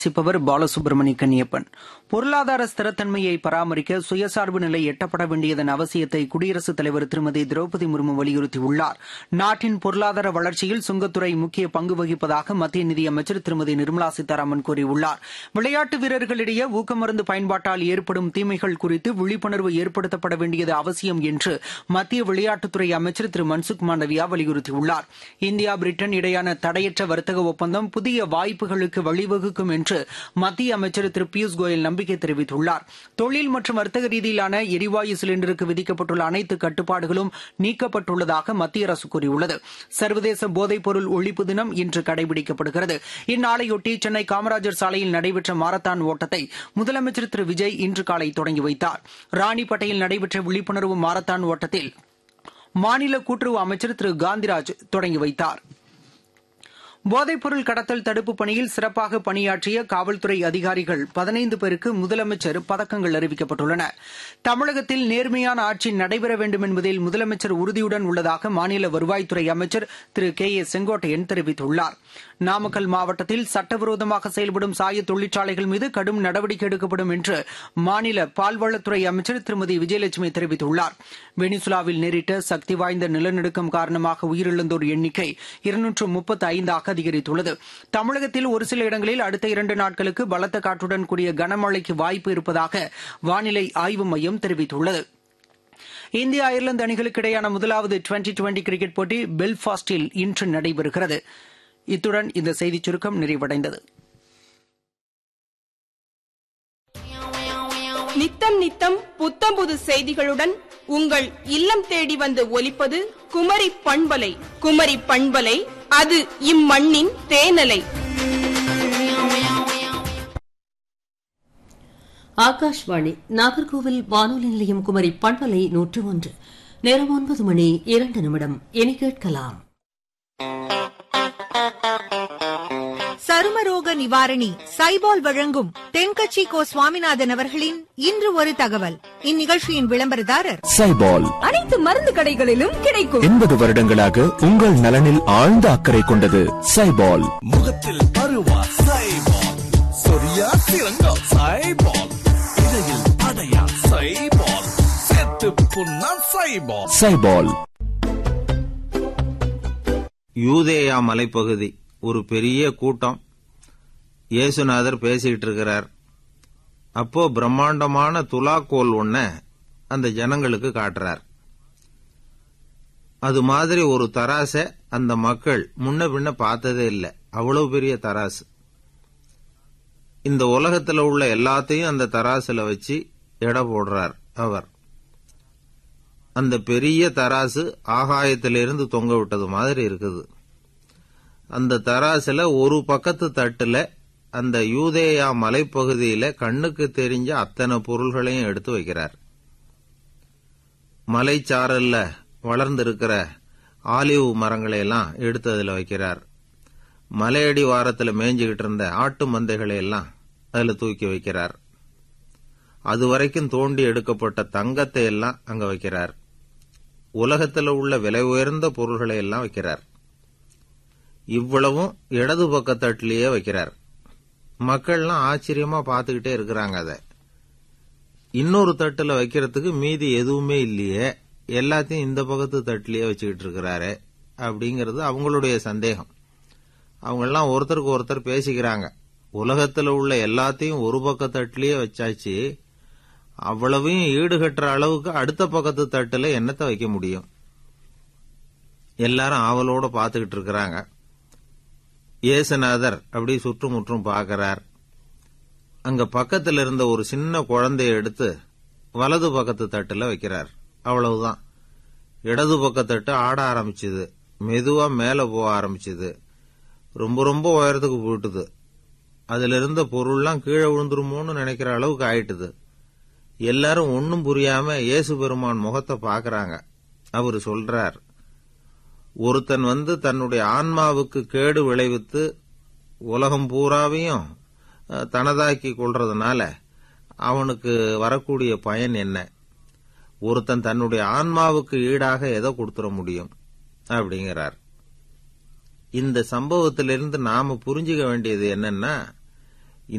வாசிப்பவர் பாலசுப்ரமணி கன்னியப்பன் பொருளாதார ஸ்திரத்தன்மையை பராமரிக்க சுயசார்பு நிலை எட்டப்பட வேண்டியதன் அவசியத்தை குடியரசுத் தலைவர் திருமதி திரௌபதி முர்மு வலியுறுத்தியுள்ளார் நாட்டின் பொருளாதார வளர்ச்சியில் சுங்கத்துறை முக்கிய பங்கு வகிப்பதாக மத்திய நிதியமைச்சர் திருமதி நிர்மலா சீதாராமன் கூறியுள்ளார் விளையாட்டு வீரர்களிடையே ஊக்கமருந்து பயன்பாட்டால் ஏற்படும் தீமைகள் குறித்து விழிப்புணர்வு ஏற்படுத்தப்பட வேண்டியது அவசியம் என்று மத்திய விளையாட்டுத்துறை அமைச்சர் திரு மன்சுக் மாண்டவியா வலியுறுத்தியுள்ளார் இந்தியா பிரிட்டன் இடையான தடையற்ற வர்த்தக ஒப்பந்தம் புதிய வாய்ப்புகளுக்கு வழிவகுக்கும் என்று மத்திய அமைச்சர் திரு பியூஷ் கோயல் நம்பிக்கை தெரிவித்துள்ளார் தொழில் மற்றும் வர்த்தக ரீதியிலான எரிவாயு சிலிண்டருக்கு விதிக்கப்பட்டுள்ள அனைத்து கட்டுப்பாடுகளும் நீக்கப்பட்டுள்ளதாக மத்திய அரசு கூறியுள்ளது சர்வதேச போதைப்பொருள் ஒழிப்பு தினம் இன்று கடைபிடிக்கப்படுகிறது இந்நாளையொட்டி சென்னை காமராஜர் சாலையில் நடைபெற்ற மாரத்தான் ஓட்டத்தை முதலமைச்சர் திரு விஜய் இன்று காலை தொடங்கி வைத்தார் ராணிப்பேட்டையில் நடைபெற்ற விழிப்புணர்வு மாரத்தான் ஓட்டத்தில் மாநில கூட்டுறவு அமைச்சர் திரு காந்திராஜ் தொடங்கி வைத்தாா் போதைப்பொருள் கடத்தல் தடுப்புப் பணியில் சிறப்பாக பணியாற்றிய காவல்துறை அதிகாரிகள் பதினைந்து பேருக்கு முதலமைச்சர் பதக்கங்கள் அறிவிக்கப்பட்டுள்ளன தமிழகத்தில் நேர்மையான ஆட்சி நடைபெற வேண்டும் என்பதில் முதலமைச்சர் உறுதியுடன் உள்ளதாக மாநில வருவாய்த்துறை அமைச்சர் திரு கே ஏ செங்கோட்டையன் தெரிவித்துள்ளார் நாமக்கல் மாவட்டத்தில் சட்டவிரோதமாக செயல்படும் சாய தொழிற்சாலைகள் மீது கடும் நடவடிக்கை எடுக்கப்படும் என்று மாநில பால்வளத்துறை அமைச்சர் திருமதி விஜயலட்சுமி தெரிவித்துள்ளார் வெனிசுலாவில் நேரிட்ட சக்தி வாய்ந்த நிலநடுக்கம் காரணமாக உயிரிழந்தோர் எண்ணிக்கை இருநூற்று முப்பத்து ஐந்தாக அதிகரித்துள்ளது தமிழகத்தில் ஒரு சில இடங்களில் அடுத்த இரண்டு நாட்களுக்கு பலத்த காற்றுடன் கூடிய கனமழைக்கு வாய்ப்பு இருப்பதாக வானிலை ஆய்வு மையம் தெரிவித்துள்ளது இந்திய அயர்லாந்து அணிகளுக்கு இடையான முதலாவது டுவெண்டி டுவெண்டி கிரிக்கெட் போட்டி பெல்பாஸ்டில் இன்று நடைபெறுகிறது இத்துடன் இந்த செய்திச் சுருக்கம் நிறைவடைந்தது நித்தம் நித்தம் புத்தம் புது செய்திகளுடன் உங்கள் இல்லம் தேடி வந்து ஒலிப்பது குமரி பண்பலை குமரி பண்பலை அது இம்மண்ணின் தேனலை ஆகாஷ்வாணி நாகர்கோவில் வானொலி நிலையம் குமரி பண்பலை நூற்று ஒன்று நேரம் ஒன்பது மணி இரண்டு நிமிடம் இனி கேட்கலாம் சருமரோக நிவாரணி சைபால் வழங்கும் தென்கட்சி கோ சுவாமிநாதன் அவர்களின் இன்று ஒரு தகவல் இந்நிகழ்ச்சியின் விளம்பரதாரர் சைபால் அனைத்து மருந்து கடைகளிலும் கிடைக்கும் எண்பது வருடங்களாக உங்கள் நலனில் ஆழ்ந்த அக்கறை கொண்டது சைபால் முகத்தில் பருவா சைபால் சொரியா சிறங்கா சைபால் இடையில் அடையா சைபால் செத்து புண்ணா சைபால் சைபால் யூதேயா மலைப்பகுதி ஒரு பெரிய கூட்டம் இயேசுநாதர் பேசிக்கிட்டு இருக்கிறார் அப்போ பிரம்மாண்டமான துலாக்கோல் ஒன்ன அந்த ஜனங்களுக்கு காட்டுறார் அது மாதிரி ஒரு தராசை அந்த மக்கள் முன்ன பின்ன பார்த்ததே இல்லை அவ்வளவு பெரிய தராசு இந்த உலகத்துல உள்ள எல்லாத்தையும் அந்த தராசுல வச்சு எடை போடுறார் அவர் அந்த பெரிய தராசு ஆகாயத்திலிருந்து தொங்க விட்டது மாதிரி இருக்குது அந்த தராசுல ஒரு பக்கத்து தட்டுல அந்த யூதேயா மலைப்பகுதியில கண்ணுக்கு தெரிஞ்ச அத்தனை பொருள்களையும் எடுத்து வைக்கிறார் மலைச்சாரல்ல வளர்ந்திருக்கிற ஆலிவ் மரங்களை எல்லாம் எடுத்து அதுல வைக்கிறார் மலையடி வாரத்துல மேய்ஞ்சுகிட்டு இருந்த ஆட்டு மந்தைகளை எல்லாம் அதுல தூக்கி வைக்கிறார் அது வரைக்கும் தோண்டி எடுக்கப்பட்ட தங்கத்தை எல்லாம் அங்க வைக்கிறார் உலகத்துல உள்ள விலை உயர்ந்த பொருள்களை எல்லாம் வைக்கிறார் இவ்வளவும் இடது பக்க தட்டிலேயே வைக்கிறார் மக்கள்லாம் ஆச்சரியமா பார்த்துக்கிட்டே இருக்கிறாங்க அத இன்னொரு தட்டுல வைக்கிறதுக்கு மீதி எதுவுமே இல்லையே எல்லாத்தையும் இந்த பக்கத்து தட்டிலேயே வச்சுக்கிட்டு இருக்கிறாரு அப்படிங்கிறது அவங்களுடைய சந்தேகம் அவங்கெல்லாம் ஒருத்தருக்கு ஒருத்தர் பேசிக்கிறாங்க உலகத்துல உள்ள எல்லாத்தையும் ஒரு பக்க தட்டிலேயே வச்சாச்சு அவ்வளவையும் ஈடுகட்டுற அளவுக்கு அடுத்த பக்கத்து தட்டுல என்னத்தை வைக்க முடியும் எல்லாரும் ஆவலோட பார்த்துக்கிட்டு இருக்கிறாங்க இயேசுநாதர் அப்படி சுற்றுமுற்றும் பார்க்கிறார் அங்க பக்கத்துல இருந்த ஒரு சின்ன குழந்தைய எடுத்து வலது பக்கத்து தட்டுல வைக்கிறார் அவ்வளவுதான் இடது பக்கத்தட்டு ஆட ஆரம்பிச்சுது மெதுவா மேல போக ஆரம்பிச்சுது ரொம்ப ரொம்ப உயரத்துக்கு போயிட்டுது அதுல இருந்த பொருள்லாம் கீழே விழுந்துருமோன்னு நினைக்கிற அளவுக்கு ஆயிட்டுது எல்லாரும் ஒன்னும் புரியாம இயேசு பெருமான் முகத்தை பாக்குறாங்க அவரு சொல்றார் ஒருத்தன் வந்து தன்னுடைய ஆன்மாவுக்கு கேடு விளைவித்து உலகம் பூராவையும் அஹ், தனதாக்கி கொள்றதுனால அவனுக்கு வரக்கூடிய பயன் என்ன ஒருத்தன் தன்னுடைய ஆன்மாவுக்கு ஈடாக எதை கொடுத்துட முடியும் அப்படிங்கிறார் இந்த சம்பவத்திலிருந்து நாம புரிஞ்சுக்க வேண்டியது என்னன்னா